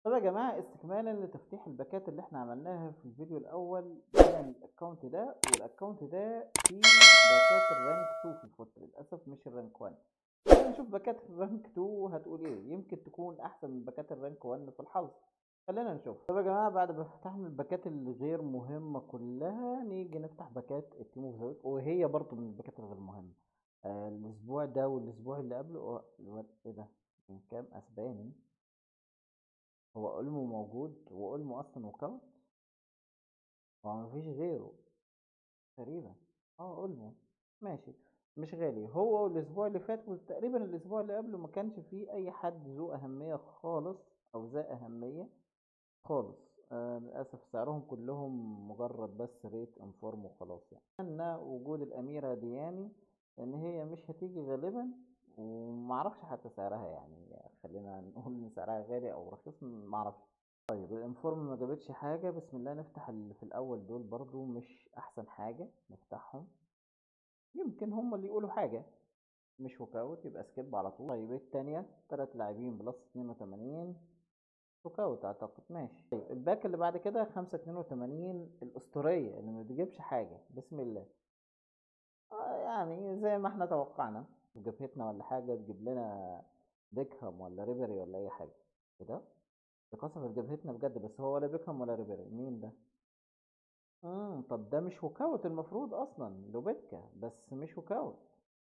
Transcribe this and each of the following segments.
طب يا جماعة استكمالا لتفتيح الباكات اللي احنا عملناها في الفيديو الأول كان الأكونت ده والأكونت ده فيه باكات الرانك 2 في الفوت للأسف مش الرانك 1 خلينا نشوف باكات الرانك 2 هتقول ايه يمكن تكون أحسن من باكات الرانك 1 في الحظ خلينا نشوف طب يا جماعة بعد ما فتحنا الباكات الغير مهمة كلها نيجي نفتح باكات التيم اوف ذا وهي برضه من الباكات الغير مهمة آه الأسبوع ده والأسبوع اللي قبله اه الواد ايه ده من كام أسباني هو اولمو موجود هو اولمو اصلا وكاوت هو مفيش غيره تقريبا اه اولمو ماشي مش غالي هو والاسبوع اللي فات وتقريبا الاسبوع اللي قبله ما كانش فيه اي حد ذو اهمية خالص او ذا اهمية خالص آه للاسف سعرهم كلهم مجرد بس ريت انفورم وخلاص يعني ان وجود الاميرة دياني ان هي مش هتيجي غالبا ومعرفش حتى سعرها يعني خلينا نقول ان سعرها غالي او رخيص معرفش طيب الانفورم ما جابتش حاجة بسم الله نفتح اللي في الاول دول برضو مش احسن حاجة نفتحهم يمكن هم اللي يقولوا حاجة مش وكاوت يبقى سكيب على طول طيب التانية تلات لاعبين بلس اتنين وتمانين وكاوت اعتقد ماشي طيب الباك اللي بعد كده خمسة اتنين وتمانين الاسطورية اللي ما بتجيبش حاجة بسم الله آه يعني زي ما احنا توقعنا جبهتنا ولا حاجة تجيب لنا بيكهام ولا ريبري ولا أي حاجة كده قصف جبهتنا بجد بس هو ولا بيكهام ولا ريبري مين ده؟ امم طب ده مش وكاوت المفروض أصلا لوبيتكا بس مش وكاوت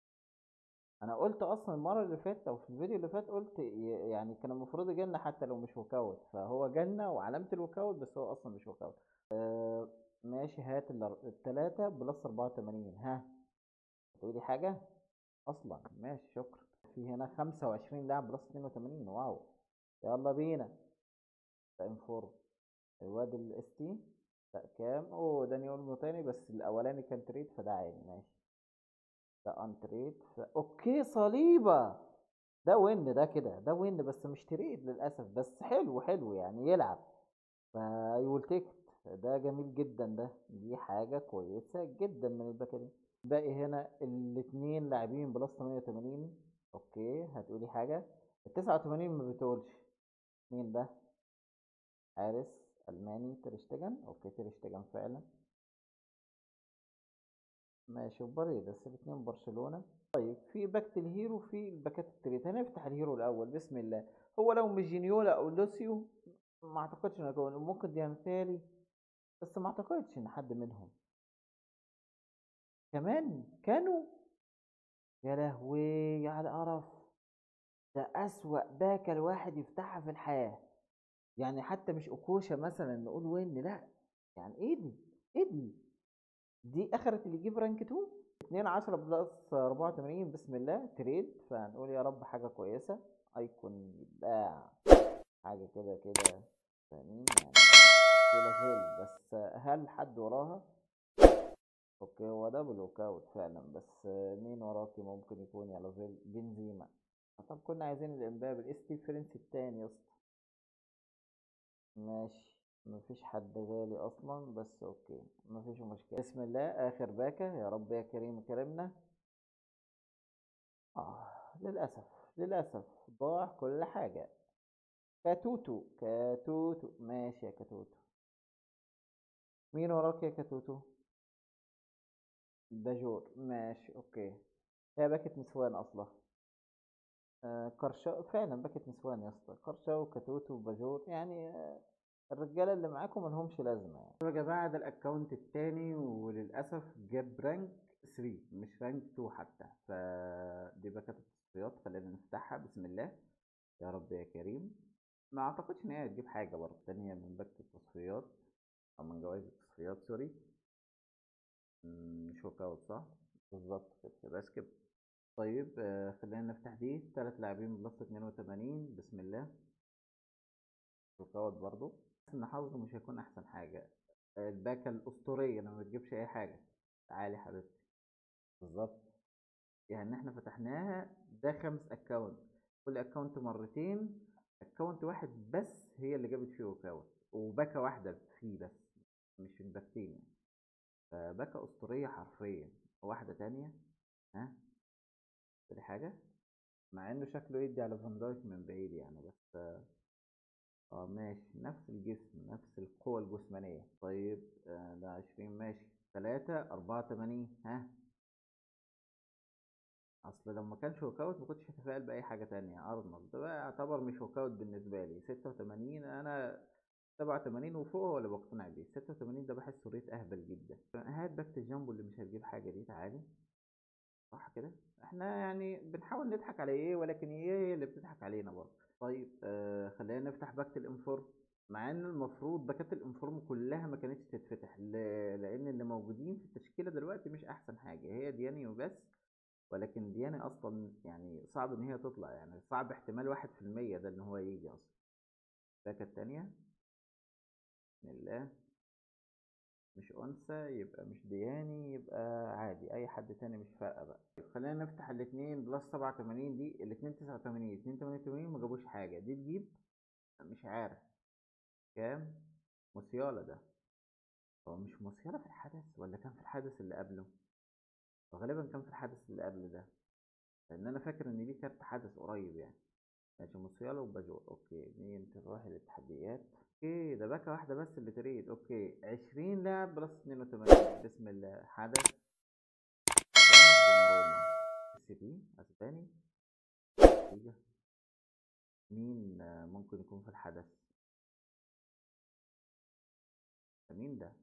أنا قلت أصلا المرة اللي فاتت أو في الفيديو اللي فات قلت يعني كان المفروض يجيلنا حتى لو مش وكاوت فهو جالنا وعلامة الوكاوت بس هو أصلا مش وكاوت آه ماشي هات التلاتة بلس أربعة وتمانين ها تقولي حاجة؟ اصلا ماشي شكرا في هنا خمسة وعشرين لاعب بلس اتنين وتمانين واو يلا بينا ده انفورم الواد الاس تي لا كام اوه ده نيولمو تاني بس الاولاني كان تريد فده عادي ماشي ده ان تريد ف... اوكي صليبة ده وين ده كده ده وين بس مش تريد للاسف بس حلو حلو يعني يلعب فيول تيكت ده جميل جدا ده دي حاجة كويسة جدا من الباكة دي باقي هنا الاتنين لاعبين بلس 88 اوكي هتقولي حاجة ال 89 ما بتقولش مين ده حارس الماني تريشتجن اوكي تريشتجن فعلا ماشي وباريدس الاتنين برشلونة طيب في باكة الهيرو في الباكات التريت هنفتح الهيرو الاول بسم الله هو لو مش جينيولا او لوسيو ما اعتقدش انه يكون ممكن ديانتالي بس ما اعتقدش ان حد منهم كمان كانوا يا لهوي على القرف ده أسوأ باكة الواحد يفتحها في الحياة يعني حتى مش أكوشة مثلا نقول وين لا يعني ايه دي ايه دي دي اخرت اللي يجيب رانك 2 2 10 بلس 84 بسم الله تريد فهنقول يا رب حاجة كويسة ايكون يتباع حاجة كده كده فاهمين يعني كده بس هل حد وراها اوكي هو ده بلوكاوت فعلا بس مين وراكي ممكن يكون يا لافيل بنزيما طب كنا عايزين الامبابي الاس تي فرنسي التاني يا اسطى ماشي مفيش حد غالي اصلا بس اوكي مفيش مشكله بسم الله اخر باكه يا رب يا كريم كرمنا اه للاسف للاسف ضاع كل حاجه كاتوتو كاتوتو ماشي يا كاتوتو مين وراك يا كاتوتو باجور ماشي اوكي هي باكت نسوان اصلا آه كرشا فعلا باكت نسوان يا اسطى كرشا وكتوتو وباجور يعني آه الرجاله اللي معاكم ملهمش لازمه يعني يا جماعه ده الاكونت التاني وللاسف جاب رانك 3 مش رانك 2 حتى فدي باكت التصفيات خلينا نفتحها بسم الله يا رب يا كريم ما اعتقدش ان هي هتجيب حاجه برضه تانية من باكت التصفيات او من جوائز التصفيات سوري مش ورك اوت صح بالظبط كده يبقى سكيب طيب آه خلينا نفتح دي تلات لاعبين بلس اتنين وتمانين بسم الله ورك اوت برضو بس ان حظه مش هيكون احسن حاجة آه الباكة الاسطورية لما بتجيبش اي حاجة تعالي حبيبتي بالظبط يعني احنا فتحناها ده خمس اكونت كل اكونت مرتين اكونت واحد بس هي اللي جابت فيه ورك اوت وباكة واحدة فيه بس مش الباكتين يعني فباكة أسطورية حرفيا واحدة تانية ها دي حاجة مع انه شكله يدي على فان دايك من بعيد يعني بس اه ماشي نفس الجسم نفس القوة الجسمانية طيب آه، ده عشرين ماشي تلاتة أربعة وتمانين ها أصل لو ما كانش ورك أوت مكنتش هتفائل بأي حاجة تانية أرنولد ده بقى يعتبر مش ورك أوت بالنسبة لي ستة وتمانين أنا سبعة وتمانين وفوق هو اللي بقتنع بيه ستة وتمانين ده بحسه ريت أهبل جدا هات باك الجامبو اللي مش هتجيب حاجة دي تعالي صح كده احنا يعني بنحاول نضحك على ايه ولكن ايه اللي بتضحك علينا برضه طيب آه خلينا نفتح باكة الانفورم مع ان المفروض باكات الانفورم كلها ما كانتش تتفتح ل... لان اللي موجودين في التشكيله دلوقتي مش احسن حاجه هي دياني وبس ولكن دياني اصلا يعني صعب ان هي تطلع يعني صعب احتمال واحد في المية ده ان هو يجي اصلا الباكة التانية بسم الله مش أنثى يبقى مش دياني يبقى عادي أي حد تاني مش فارقة بقى خلينا نفتح الاتنين بلس سبعة وتمانين دي الاتنين تسعة وتمانين اتنين تمانية وتمانين مجابوش حاجة دي تجيب مش عارف كام موسيالا ده هو مش موسيالا في الحدث ولا كان في الحدث اللي قبله غالبا كان في الحدث اللي قبل ده لأن أنا فاكر إن دي كانت حدث قريب يعني ماشي موسيالا وباجو اوكي مين تروح للتحديات اوكي ده باكة واحدة بس اللي تريد اوكي عشرين لاعب بلس اتنين وتمانين بسم الله حدث روما اس بي اسباني نتيجة مين آه، ممكن يكون في الحدث ده مين ده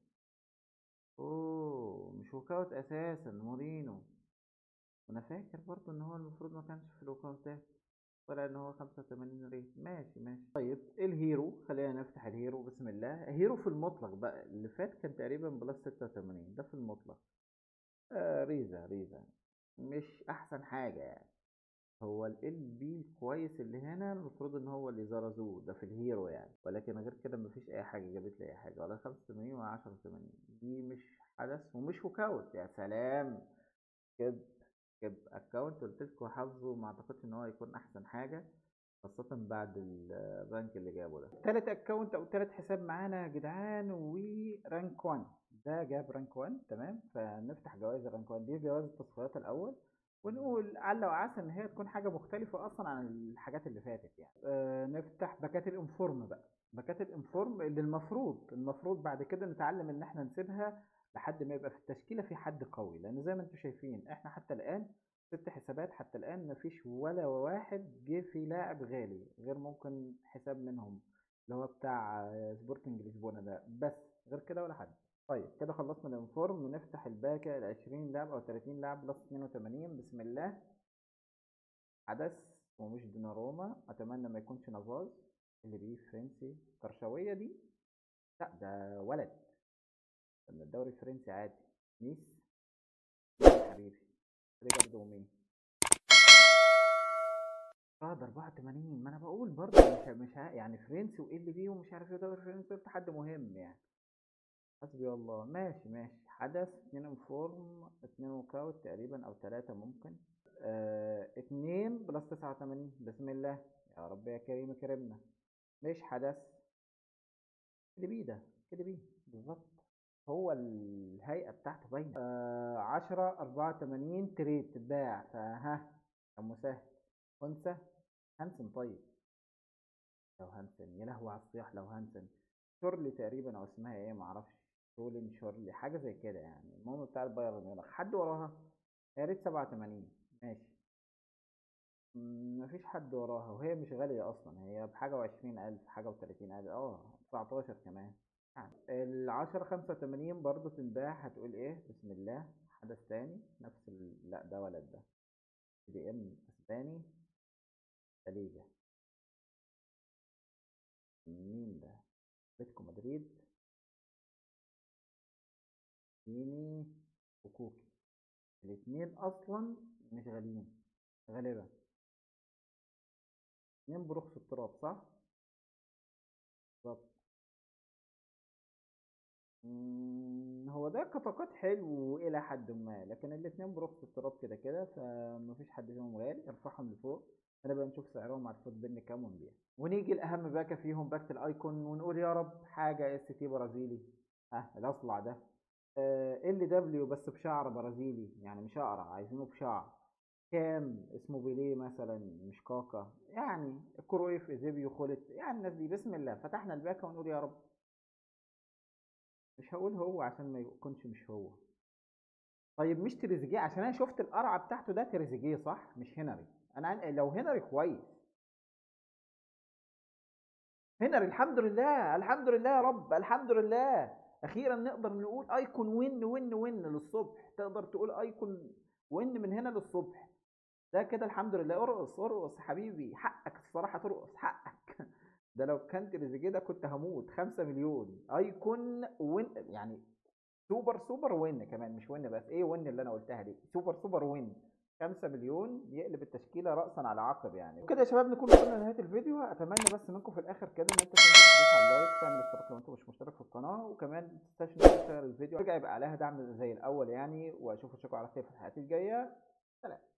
اوه مش وكاوت اساسا مورينو وانا فاكر برضو ان هو المفروض ما كانش في الوكاوتات ولا ان هو 85 ريت ماشي ماشي طيب الهيرو خلينا نفتح الهيرو بسم الله هيرو في المطلق بقى اللي فات كان تقريبا بلس 86 ده في المطلق آه ريزا ريزا مش احسن حاجة يعني هو ال بي الكويس اللي هنا المفروض ان هو اللي زرزوه ده في الهيرو يعني ولكن غير كده مفيش اي حاجة جابت لي اي حاجة ولا 85 ولا 10 80 دي مش حدث ومش وكاوت يا سلام كده كب اكونت قلت لكم حافظه ما اعتقدش ان هو هيكون احسن حاجه خاصة بعد الرانك اللي جابه ده تالت اكونت او تالت حساب معانا يا جدعان ورانك 1 ده جاب رانك 1 تمام فنفتح جوائز الرانك 1 دي جوائز التصفيات الاول ونقول لعل وعسى ان هي تكون حاجه مختلفه اصلا عن الحاجات اللي فاتت يعني آه نفتح باكات الانفورم بقى باكات الانفورم اللي المفروض المفروض بعد كده نتعلم ان احنا نسيبها لحد ما يبقى في التشكيله في حد قوي لان زي ما انتم شايفين احنا حتى الان ست حسابات حتى الان مفيش ولا واحد جه في لاعب غالي غير ممكن حساب منهم اللي هو بتاع سبورتنج لشبونه ده بس غير كده ولا حد طيب كده خلصنا الانفورم نفتح الباكة ال 20 لاعب او 30 لاعب بلس 82 بسم الله حدث ومش ديناروما اتمنى ما يكونش نافاز اللي بيه فرنسي الطرشاوية دي لا ده ولد من الدوري الفرنسي عادي نيس مين يا حبيبي رجع دومي اه ده 84 ما انا بقول برضه مش مش ها- يعني فرنسي وايه اللي بيه ومش عارف ايه دوري فرنسي قلت حد مهم يعني حسبي الله ماشي ماشي حدث اتنين انفورم اتنين وكاوت تقريبا او تلاتة ممكن اه اتنين بلس تسعة وتمانين بسم الله يا رب يا كريم كرمنا مش حدث كده بيه ده كده بيه بالظبط هو الهيئة بتاعته باينة آه عشرة أربعة وتمانين تريد تتباع فها يا مسهل أنثى هانسن طيب لو هانسن يا لهوي على الصياح لو هانسن شورلي تقريبا أو اسمها إيه معرفش شولين شورلي حاجة زي كده يعني المهم بتاع البايرن ميونخ حد وراها يا ريت سبعة وتمانين ماشي مم، مفيش حد وراها وهي مش غالية أصلا هي بحاجة وعشرين ألف حاجة وتلاتين ألف اه تسعتاشر كمان يعني العشرة خمسة وتمانين برضه تنباع هتقول ايه بسم الله حدث تاني نفس ال... لا ده ولد ده دي ام اسباني ليجا مين ده اتلتيكو مدريد ميني وكوكي الاتنين اصلا مش غاليين غالبا اتنين برخص التراب صح بالظبط مم، هو ده كطاقات حلو الى حد ما لكن الاتنين برخص التراب كده كده فمفيش حد فيهم غالي ارفعهم لفوق هنبقى نشوف سعرهم على الفوت بين كام ونبيع ونيجي الاهم باكة فيهم باكة الايكون ونقول يا رب حاجة اس تي برازيلي ها الاصلع ده ال دبليو بس بشعر برازيلي يعني مش اقرع عايزينه بشعر كام اسمه بيليه مثلا مش كاكا يعني كرويف ايزيبيو خلت يعني الناس دي بسم الله فتحنا الباكة ونقول يا رب مش هقول هو عشان ما يكونش مش هو طيب مش تريزيجيه عشان انا شفت القرعه بتاعته ده تريزيجيه صح مش هنري انا عن... لو هنري كويس هنري الحمد لله الحمد لله يا رب الحمد لله اخيرا نقدر نقول ايكون وين وين وين للصبح تقدر تقول ايكون وين من هنا للصبح ده كده الحمد لله ارقص ارقص حبيبي حقك الصراحه ترقص حقك ده لو كان تريزيجيه ده كنت هموت خمسة مليون ايكون وين يعني سوبر سوبر وين كمان مش وين بس ايه وين اللي انا قلتها دي سوبر سوبر وين 5 مليون يقلب التشكيله راسا على عقب يعني كده يا شباب نكون وصلنا لنهايه الفيديو اتمنى بس منكم في الاخر كده ان انت تدوس على اللايك تعمل اشتراك لو انت مش مشترك في القناه وكمان ما تنساش انك تشير الفيديو رجع يبقى عليها دعم زي الاول يعني واشوفكم على خير في الحلقات الجايه سلام